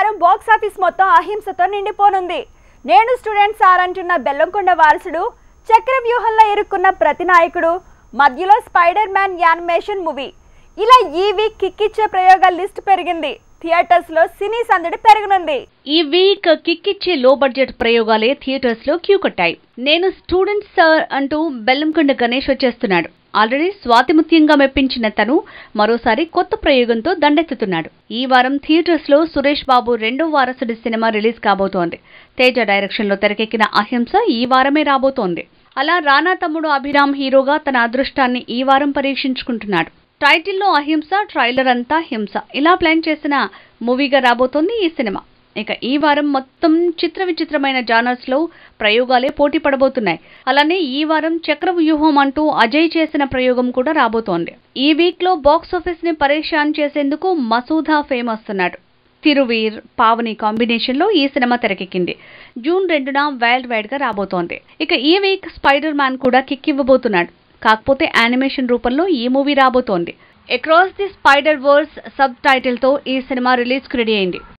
వారం box office మొత్తం అహింసతో నిండిపోనుంది నేను స్టూడెంట్ సార్ అంటున్న బెల్లంకొండ వారసుడు చక్ర వ్యూహంలో ఇరుక్కున్న ప్రతి నాయకుడు మధ్యలో స్పైడర్ మ్యాన్ యానిమేషన్ మూవీ ఇలా ఈ వీక్ కిక్కిచ్చే ప్రయోగాల లిస్ట్ పెరిగింది థియేటర్స్ లో సినీ సందడి పెరగనుంది ఈ వీక్ కిక్కిచ్చే లో బడ్జెట్ ప్రయోగాలే థియేటర్స్ లో క్యూ కట్టాయి నేను స్టూడెంట్ సార్ అంటూ బెల్లంకొండ గణేష్ వచ్చేస్తున్నాడు ఆల్రెడీ స్వాతిముత్యంగా మెప్పించిన తను మరోసారి కొత్త ప్రయోగంతో దండెత్తుతున్నాడు ఈ వారం థియేటర్స్ లో సురేష్ బాబు రెండో వారసుడి సినిమా రిలీజ్ కాబోతోంది తేజ డైరెక్షన్ లో తెరకెక్కిన అహింస ఈ వారమే రాబోతోంది అలా రానా తమ్ముడు అభిరామ్ హీరోగా తన అదృష్టాన్ని ఈ వారం పరీక్షించుకుంటున్నాడు టైటిల్లో అహింస ట్రైలర్ అంతా హింస ఇలా ప్లాన్ చేసిన మూవీగా రాబోతోంది ఈ సినిమా ఇక ఈ వారం మొత్తం చిత్ర విచిత్రమైన జానర్స్ లో ప్రయోగాలే పోటీ పడబోతున్నాయి అలానే ఈ వారం చక్ర వ్యూహం అంటూ అజయ్ చేసిన ప్రయోగం కూడా రాబోతోంది ఈ వీక్ లో బాక్స్ ఆఫీస్ ని పరేషాన్ చేసేందుకు మసూదా ఫేమ్ వస్తున్నాడు తిరువీర్ పావని కాంబినేషన్ లో ఈ సినిమా తెరకెక్కింది జూన్ రెండున వరల్డ్ వైడ్ గా రాబోతోంది ఇక ఈ వీక్ స్పైడర్ మ్యాన్ కూడా కిక్ ఇవ్వబోతున్నాడు కాకపోతే యానిమేషన్ రూపంలో ఈ మూవీ రాబోతోంది across the spider verse sub title తో ఈ సినిమా రిలీజ్ కు రెడీ అయింది